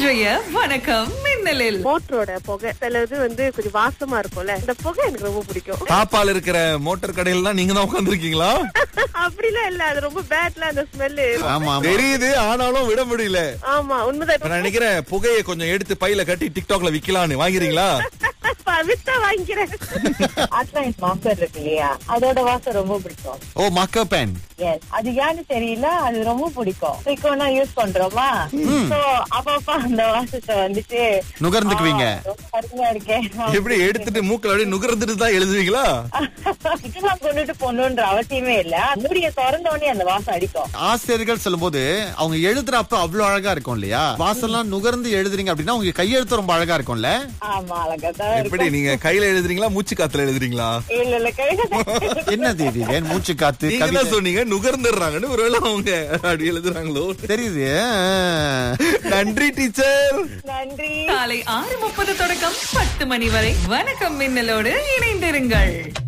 இன்றைய வணக்கம் மின்னலில் மோட்டரோட புகை சில இது வந்து கொஞ்சம் வாசமா இருக்கும்ல இந்த புகை எனக்கு ரொம்ப பிடிக்கும் தாப்பால் இருக்கிற மோட்டார் கடையில தான் நீங்க தான் உட்காந்துருக்கீங்களா அப்படிலாம் இல்ல அது ரொம்ப பேட்ல அந்த ஸ்மெல்லு ஆமா ஆமா தெரியுது ஆனாலும் விட முடியல ஆமா உண்மைதான் இப்ப நான் நினைக்கிறேன் புகையை கொஞ்சம் எடுத்து பையில கட்டி டிக்டாக்ல விக்கலாம்னு வாங்குறீங்களா இப்ப வித்தா வாங்கிக்கிறேன் அட்லாண்ட் மாஸ்டர் இருக்கு இல்லையா அதோட வாசம் ரொம்ப பிடிக்கும் ஓ மக்க பேன் எஸ் அது ஏன்னு தெரியல அது ரொம்ப பிடிக்கும் ஃப்ரீக்வெண்டா யூஸ் பண்றோமா சோ அப்பப்ப அந்த வாசத்தை வந்துட்டு நுகர்ந்துக்குவீங்க ஆ, ரொம்ப அருமையா இருக்கேன் எப்படி எடுத்துட்டு மூக்கல அப்படியே நுகர்ந்துட்டு தான் எழுதுவீங்களா இதெல்லாம் கொண்டுட்டு போகணுன்ற அவசியமே இல்ல மூடிய திறந்த உடனே அந்த வாசம் அடிக்கும் ஆசிரியர்கள் சொல்லும்போது அவங்க எழுதுறப்ப அவ்வளவு அழகா இருக்கும் இல்லையா வாசல்லாம் நுகர்ந்து எழுதுறீங்க அப்படின்னா உங்க கையெழுத்து ரொம்ப அழகா இருக்கும்ல ஆமா அழகா தான் எப்படி இருக்கும் நீங்க கையில எழுதுறீங்களா மூச்சு காத்துல எழுதுறீங்களா இல்ல இல்ல கை என்னது இது வேன் மூச்சு காத்து நீங்க கவிதை. தான் சொன்னீங்க நுகர்ந்துடுறாங்கன்னு ஒருவேளை அவங்க அப்படி எழுதுறாங்களோ தெரியுது நன்றி டீச்சர் நன்றி காலை ஆறு முப்பது தொடக்கம் பத்து மணி வரை வணக்கம் மின்னலோடு இணைந்திருங்கள்